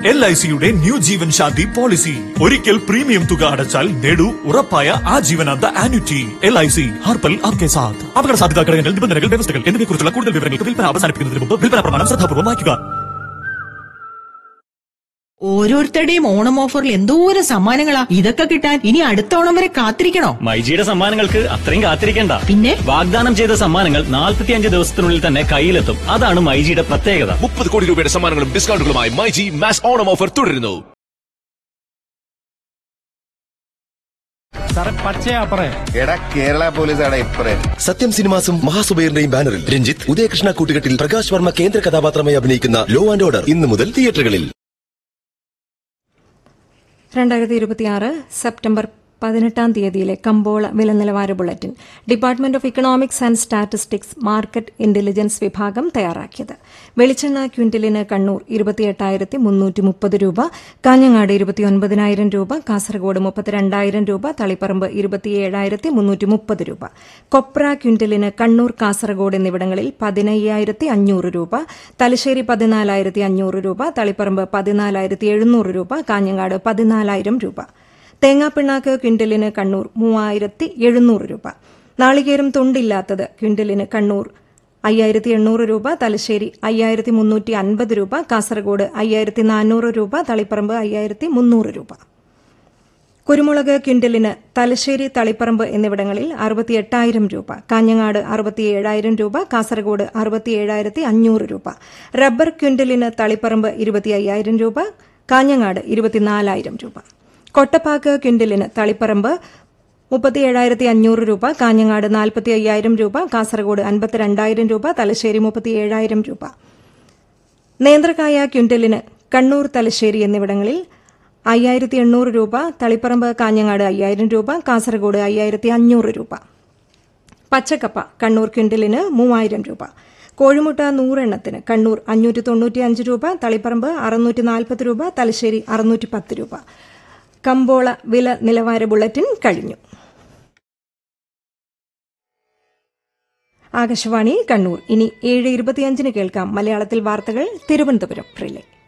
L I സിയുടെ new Jeevan Shanti policy ഒരിക്കൽ premium തുക അടച്ചാൽ നേടൂ ഉറപ്പായ ആജീവനാന്ത ആന്വിറ്റി എൽ ഐ സി ഹർപ്പൽ ആപ്കെ സാത്ത് അപകട സാധ്യതാ ഘടകങ്ങൾ നിബന്ധനകൾ വ്യവസ്ഥകൾ എന്നിവയെക്കുറിച്ചുള്ള കൂടുതൽ വിവരങ്ങൾക്ക് വിൽപ്പന അവസാനിപ്പിക്കുന്നതിന് മുമ്പ് വിൽപ്പന പ്രമാണം ശ്രദ്ധാപൂർവ്വം വായിക്കുക ഓരോരുത്തരുടെയും ഓണം ഓഫറിൽ എന്തോരം സമ്മാനങ്ങളാ ഇതൊക്കെ കിട്ടാൻ ഇനി അടുത്ത ഓണം വരെ കാത്തിരിക്കണോ മൈജിയുടെ സമ്മാനങ്ങൾക്ക് അത്രയും കാത്തിരിക്കണ്ട പിന്നെ? വാഗ്ദാനം ചെയ്ത സമ്മാനങ്ങൾ 45 ദിവസത്തിനുള്ളിൽ തന്നെ കയ്യിലെത്തും അതാണ് മൈജിയുടെ പ്രത്യേകത മുപ്പത് കോടി രൂപയുടെ സമ്മാനങ്ങളും ഡിസ്കൗണ്ടുകളുമായി മൈജി മാസ് ഓണം ഓഫർ തുടരുന്നു സാറേ പച്ചയാപ്പറേ എടാ കേരള പോലീസാണ് ഇപ്പറേ സത്യം സിനിമാസും മഹാസുബൈറിന്റെയും ബാനറിൽ രഞ്ജിത്ത് ഉദയകൃഷ്ണ കൂട്ടുകെട്ടിൽ പ്രകാശ് വർമ്മ കേന്ദ്ര കഥാപാത്രമായി അഭിനയിക്കുന്ന ലോ ആൻഡ് ഓർഡർ ഇന്നു മുതൽ തിയേറ്ററുകളിൽ രണ്ടായിരത്തി ഇരുപത്തിയാറ് സെപ്റ്റംബർ പതിനെട്ടാം തീയതിയിലെ കമ്പോള വില നിലവാര bulletin department of economics and statistics market intelligence വിഭാഗം തയ്യാറാക്കിയത് വെളിച്ചെണ്ണ ക്വിന്റലിന് കണ്ണൂർ ഇരുപത്തിയെട്ടായിരത്തി മുന്നൂറ്റി മുപ്പത് രൂപ കാഞ്ഞങ്ങാട് ഇരുപത്തിയൊൻപതിനായിരം രൂപ കാസർഗോഡ് മുപ്പത്തിരണ്ടായിരം രൂപ തളിപ്പറമ്പ് ഇരുപത്തിയേഴായിരത്തി മുന്നൂറ്റി മുപ്പത് രൂപ കൊപ്ര ക്വിന്റലിന് കണ്ണൂർ കാസർഗോഡ് എന്നിവിടങ്ങളിൽ പതിനയ്യായിരത്തി അഞ്ഞൂറ് രൂപ തലശ്ശേരി പതിനാലായിരത്തി അഞ്ഞൂറ് രൂപ തളിപ്പറമ്പ് പതിനാലായിരത്തി എഴുന്നൂറ് രൂപ കാഞ്ഞങ്ങാട് പതിനാലായിരം രൂപ തേങ്ങാപ്പിണ്ണാക്ക് ക്വിന്റലിന് കണ്ണൂർ മൂവായിരത്തി എഴുന്നൂറ് രൂപ നാളികേരം തൊണ്ടില്ലാത്തത് ക്വിന്റലിന് കണ്ണൂർ അയ്യായിരത്തി എണ്ണൂറ് രൂപ തലശ്ശേരി അയ്യായിരത്തി മുന്നൂറ്റി അൻപത് രൂപ കാസർഗോഡ് അയ്യായിരത്തി നാനൂറ് രൂപ തളിപ്പറമ്പ് അയ്യായിരത്തി മുന്നൂറ് രൂപ കുരുമുളക് ക്വിന്റലിന് തലശ്ശേരി തളിപ്പറമ്പ് എന്നിവിടങ്ങളിൽ അറുപത്തിയെട്ടായിരം രൂപ കാഞ്ഞങ്ങാട് അറുപത്തിയേഴായിരം രൂപ കാസർഗോഡ് അറുപത്തിയേഴായിരത്തി അഞ്ഞൂറ് രൂപ റബ്ബർ ക്വിന്റലിന് തളിപ്പറമ്പ് ഇരുപത്തി അയ്യായിരം രൂപ കാഞ്ഞങ്ങാട് ഇരുപത്തിനാലായിരം രൂപ കൊട്ടപ്പാക്ക് ക്വിന്റലിന് തളിപ്പറമ്പ് മുപ്പത്തിയേഴായിരത്തി അഞ്ഞൂറ് രൂപ കാഞ്ഞങ്ങാട് നാൽപ്പത്തി അയ്യായിരം രൂപ കാസർഗോഡ് അൻപത്തിരണ്ടായിരം രൂപ തലശ്ശേരി മുപ്പത്തിയേഴായിരം രൂപ നേന്ത്രക്കായ ക്വിന്റലിന് കണ്ണൂർ തലശ്ശേരി എന്നിവിടങ്ങളിൽ അയ്യായിരത്തി എണ്ണൂറ് രൂപ തളിപ്പറമ്പ് കാഞ്ഞങ്ങാട് അയ്യായിരം രൂപ കാസർഗോഡ് അയ്യായിരത്തി അഞ്ഞൂറ് രൂപ പച്ചക്കപ്പ കണ്ണൂർ ക്വിന്റലിന് മൂവായിരം രൂപ കോഴിമുട്ട നൂറെണ്ണത്തിന് കണ്ണൂർ അഞ്ഞൂറ്റി തൊണ്ണൂറ്റി അഞ്ച് രൂപ തളിപ്പറമ്പ് അറുന്നൂറ്റി നാൽപ്പത് രൂപ തലശ്ശേരി അറുന്നൂറ്റി പത്ത് രൂപ കമ്പോള വില നിലവാര ബുള്ളറ്റിൻ കഴിഞ്ഞു ആകാശവാണി കണ്ണൂർ ഇനി ഏഴ് ഇരുപത്തിയഞ്ചിന് കേൾക്കാം മലയാളത്തിൽ വാർത്തകൾ തിരുവനന്തപുരം റിലേ